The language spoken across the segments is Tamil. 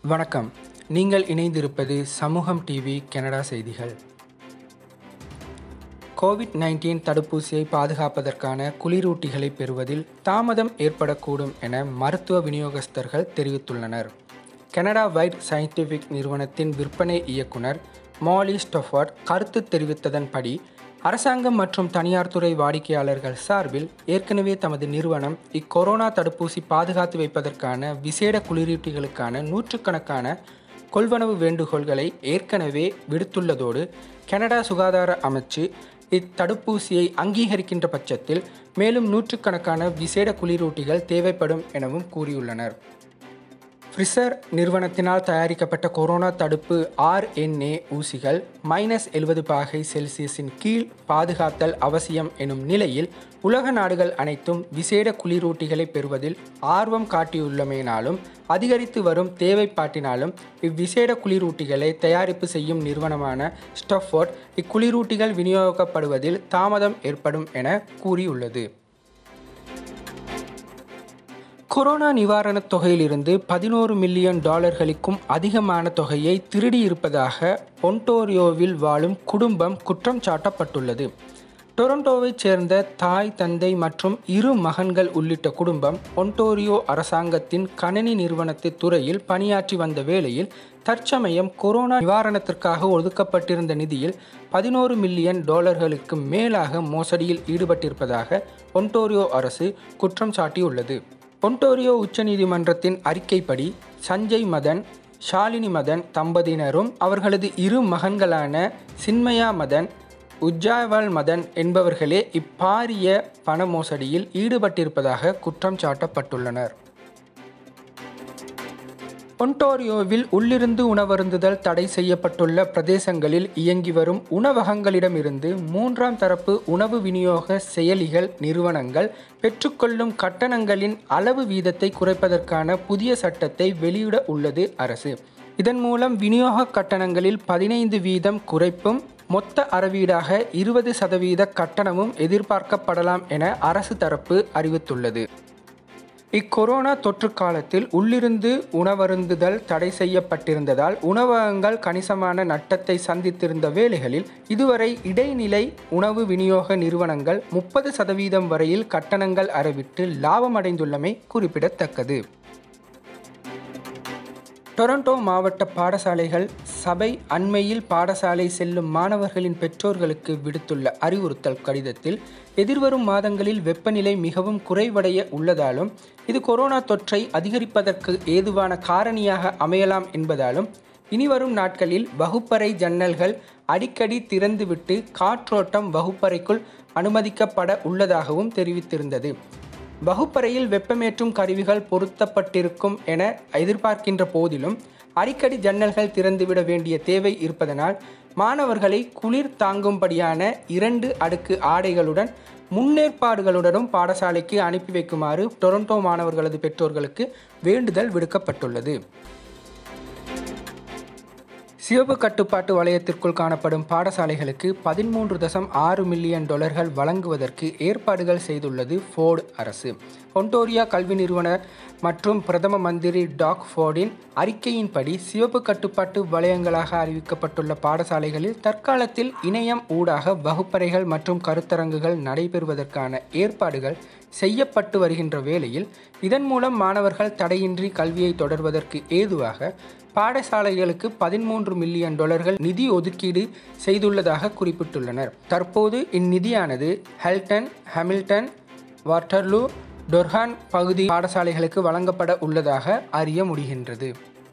வணக்கம் நீங்கள் இணைந்திருப்பது சமூகம் டிவி கனடா செய்திகள் கோவிட் நைன்டீன் தடுப்பூசியை பாதுகாப்பதற்கான குளிரூட்டிகளை பெறுவதில் தாமதம் ஏற்படக்கூடும் என மருத்துவ விநியோகஸ்தர்கள் தெரிவித்துள்ளனர் கனடா வைட் சயின்டிஃபிக் நிறுவனத்தின் விற்பனை இயக்குனர் மாலி ஸ்டொஃபர்ட் கருத்து தெரிவித்ததன்படி அரசாங்கம் மற்றும் தனியார் துறை வாடிக்கையாளர்கள் சார்பில் ஏற்கனவே தமது நிறுவனம் இக்கொரோனா தடுப்பூசி பாதுகாத்து வைப்பதற்கான விசேட குளிரூட்டிகளுக்கான நூற்றுக்கணக்கான கொள்வனவு வேண்டுகோள்களை ஏற்கனவே விடுத்துள்ளதோடு கனடா சுகாதார அமைச்சு இத்தடுப்பூசியை அங்கீகரிக்கின்ற பட்சத்தில் மேலும் நூற்றுக்கணக்கான விசேட குளிரூட்டிகள் தேவைப்படும் எனவும் கூறியுள்ளனர் ஃப்ரிசர் நிறுவனத்தினால் தயாரிக்கப்பட்ட கொரோனா தடுப்பு ஆர்என்ஏ ஊசிகள் மைனஸ் எழுபது பாகை செல்சியஸின் கீழ் பாதுகாத்தல் அவசியம் எனும் நிலையில் உலக நாடுகள் அனைத்தும் விசேட குளிரூட்டிகளை பெறுவதில் ஆர்வம் காட்டியுள்ளமையினாலும் அதிகரித்து வரும் தேவைப்பாட்டினாலும் இவ்விசேட குளிரூட்டிகளை தயாரிப்பு செய்யும் நிறுவனமான ஸ்டஃபோர்ட் இக்குளிரூட்டிகள் விநியோகிக்கப்படுவதில் தாமதம் ஏற்படும் என கூறியுள்ளது கொரோனா நிவாரணத் தொகையிலிருந்து பதினோரு மில்லியன் டாலர்களுக்கும் அதிகமான தொகையை திருடியிருப்பதாக ஒன்டோரியோவில் வாழும் குடும்பம் குற்றம் சாட்டப்பட்டுள்ளது டொரண்டோவைச் சேர்ந்த தாய் தந்தை மற்றும் இரு மகன்கள் உள்ளிட்ட குடும்பம் ஒன்டோரியோ அரசாங்கத்தின் கணினி நிறுவனத்து துறையில் பணியாற்றி வந்த வேளையில் தற்சமயம் கொரோனா நிவாரணத்திற்காக ஒதுக்கப்பட்டிருந்த நிதியில் பதினோரு மில்லியன் டாலர்களுக்கு மேலாக மோசடியில் ஈடுபட்டிருப்பதாக ஒன்டோரியோ அரசு குற்றம் சாட்டியுள்ளது ஒன்டோரியோ உச்சநீதிமன்றத்தின் அறிக்கைப்படி சஞ்சய் மதன் ஷாலினி மதன் தம்பதியினரும் அவர்களது இரு மகன்களான சின்மயா மதன் உஜ்ஜாய்வால் மதன் என்பவர்களே இப்பாரிய பண மோசடியில் ஈடுபட்டிருப்பதாக குற்றம் சாட்டப்பட்டுள்ளனர் ஒன்டாரியோவில் உள்ளிருந்து உணவருந்துதல் தடை செய்யப்பட்டுள்ள பிரதேசங்களில் இயங்கி வரும் உணவகங்களிடமிருந்து மூன்றாம் தரப்பு உணவு விநியோக செயலிகள் நிறுவனங்கள் பெற்றுக்கொள்ளும் கட்டணங்களின் அளவு வீதத்தை குறைப்பதற்கான புதிய சட்டத்தை வெளியிட உள்ளது அரசு இதன் மூலம் விநியோக கட்டணங்களில் பதினைந்து வீதம் குறைப்பும் மொத்த அறவீடாக இருபது சதவீத கட்டணமும் எதிர்பார்க்கப்படலாம் என அரசு தரப்பு அறிவித்துள்ளது இக்கொரோனா தொற்று காலத்தில் உள்ளிருந்து உணவருந்துதல் தடை செய்யப்பட்டிருந்ததால் உணவகங்கள் கணிசமான நட்டத்தை சந்தித்திருந்த வேளைகளில் இதுவரை இடைநிலை உணவு விநியோக நிறுவனங்கள் முப்பது சதவீதம் வரையில் கட்டணங்கள் அறவிட்டு லாபமடைந்துள்ளமை குறிப்பிடத்தக்கது டொரண்டோ மாவட்ட பாடசாலைகள் சபை அண்மையில் பாடசாலை செல்லும் மாணவர்களின் பெற்றோர்களுக்கு விடுத்துள்ள அறிவுறுத்தல் கடிதத்தில் எதிர்வரும் மாதங்களில் வெப்பநிலை மிகவும் குறைவடைய உள்ளதாலும் இது கொரோனா தொற்றை அதிகரிப்பதற்கு ஏதுவான காரணியாக அமையலாம் என்பதாலும் இனிவரும் நாட்களில் வகுப்பறை ஜன்னல்கள் அடிக்கடி திறந்துவிட்டு காற்றோட்டம் வகுப்பறைக்குள் அனுமதிக்கப்பட உள்ளதாகவும் தெரிவித்திருந்தது வகுப்பறையில் வெப்பமேற்றும் கருவிகள் பொருத்தப்பட்டிருக்கும் என எதிர்பார்க்கின்ற போதிலும் அடிக்கடி ஜன்னல்கள் திறந்துவிட வேண்டிய தேவை இருப்பதனால் மாணவர்களை குளிர் தாங்கும்படியான இரண்டு அடுக்கு ஆடைகளுடன் முன்னேற்பாடுகளுடனும் பாடசாலைக்கு அனுப்பி வைக்குமாறு டொரண்டோ மாணவர்களது பெற்றோர்களுக்கு வேண்டுதல் விடுக்கப்பட்டுள்ளது சிவப்பு கட்டுப்பாட்டு வலயத்திற்குள் காணப்படும் பாடசாலைகளுக்கு பதிமூன்று தசம் ஆறு மில்லியன் டாலர்கள் வழங்குவதற்கு ஏற்பாடுகள் செய்துள்ளது ஃபோர்டு அரசு ஒன்டோரியா கல்வி நிறுவனர் மற்றும் பிரதம மந்திரி டாக் ஃபோர்டின் அறிக்கையின்படி சிவப்பு கட்டுப்பாட்டு வலயங்களாக அறிவிக்கப்பட்டுள்ள பாடசாலைகளில் தற்காலத்தில் இணையம் ஊடாக வகுப்பறைகள் மற்றும் கருத்தரங்குகள் நடைபெறுவதற்கான ஏற்பாடுகள் செய்யப்பட்டு வருகின்ற வேளையில் இதன் மூலம் மாணவர்கள் தடையின்றி கல்வியை தொடர்வதற்கு ஏதுவாக பாடசாலைகளுக்கு பதிமூன்று மில்லியன் டாலர்கள் நிதி ஒதுக்கீடு செய்துள்ளதாக குறிப்பிட்டுள்ளனர் தற்போது இந்நிதியானது ஹெல்டன் ஹமில்டன் வாட்டர்லூ டொர்ஹான் பகுதி பாடசாலைகளுக்கு வழங்கப்பட உள்ளதாக அறிய முடிகின்றது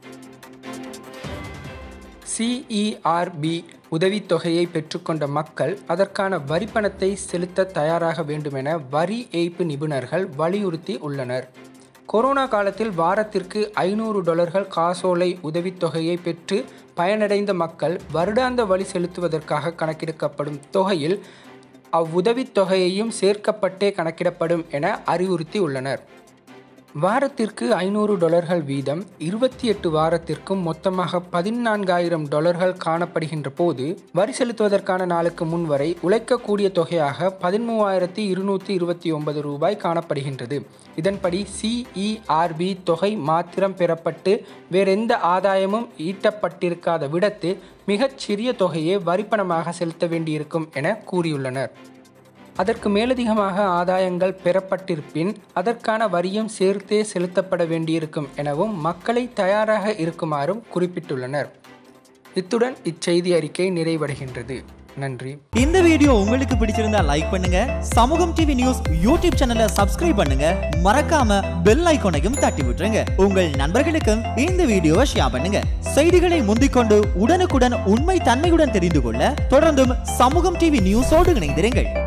சிஇஆர்பி உதவித்தொகையை பெற்றுக்கொண்ட மக்கள் அதற்கான வரிப்பணத்தை செலுத்த தயாராக வேண்டுமென வரி ஏய்ப்பு நிபுணர்கள் வலியுறுத்தி உள்ளனர் கொரோனா காலத்தில் வாரத்திற்கு ஐநூறு டாலர்கள் காசோலை உதவித்தொகையை பெற்று பயனடைந்த மக்கள் வருடாந்த வழி செலுத்துவதற்காக கணக்கெடுக்கப்படும் தொகையில் அவ்வுதவித் தொகையையும் சேர்க்கப்பட்டே கணக்கிடப்படும் என அறிவுறுத்தி உள்ளனர் வாரத்திற்கு ஐநூறு டாலர்கள் வீதம் இருபத்தி எட்டு வாரத்திற்கும் மொத்தமாக பதினான்காயிரம் டாலர்கள் காணப்படுகின்ற போது வரி செலுத்துவதற்கான நாளுக்கு முன் வரை உழைக்கக்கூடிய தொகையாக பதிமூவாயிரத்தி இருநூற்றி இருபத்தி ஒன்பது ரூபாய் காணப்படுகின்றது இதன்படி சிஇஆர்பி தொகை மாத்திரம் பெறப்பட்டு வேறெந்த ஆதாயமும் ஈட்டப்பட்டிருக்காத விடத்து மிகச் சிறிய தொகையே வரிப்பணமாக செலுத்த வேண்டியிருக்கும் என கூறியுள்ளனர் அதற்கு மேலதிகமாக ஆதாயங்கள் பெறப்பட்டிருப்பின் அதற்கான வரியும் சேர்த்தே செலுத்தப்பட வேண்டியிருக்கும் எனவும் மக்களை தயாராக இருக்குமாறும் குறிப்பிட்டுள்ளனர் இத்துடன் இச்செய்தி அறிக்கை நிறைவடைகின்றது நன்றி இந்த வீடியோ உங்களுக்கு பிடிச்சிருந்தா லைக் பண்ணுங்க சமூகம் டிவி நியூஸ் யூடியூப் சேனலை சப்ஸ்கிரைப் பண்ணுங்க மறக்காம பெல் ஐகானையும் தட்டி விட்டுருங்க உங்கள் நண்பர்களுக்கும் இந்த வீடியோவை ஷேர் பண்ணுங்க செய்திகளை முந்திக்கொண்டு உடனுக்குடன் உண்மை தன்மையுடன் தெரிந்து கொள்ள தொடர்ந்தும் சமூகம் டிவி நியூஸோடு இணைந்திருங்கள்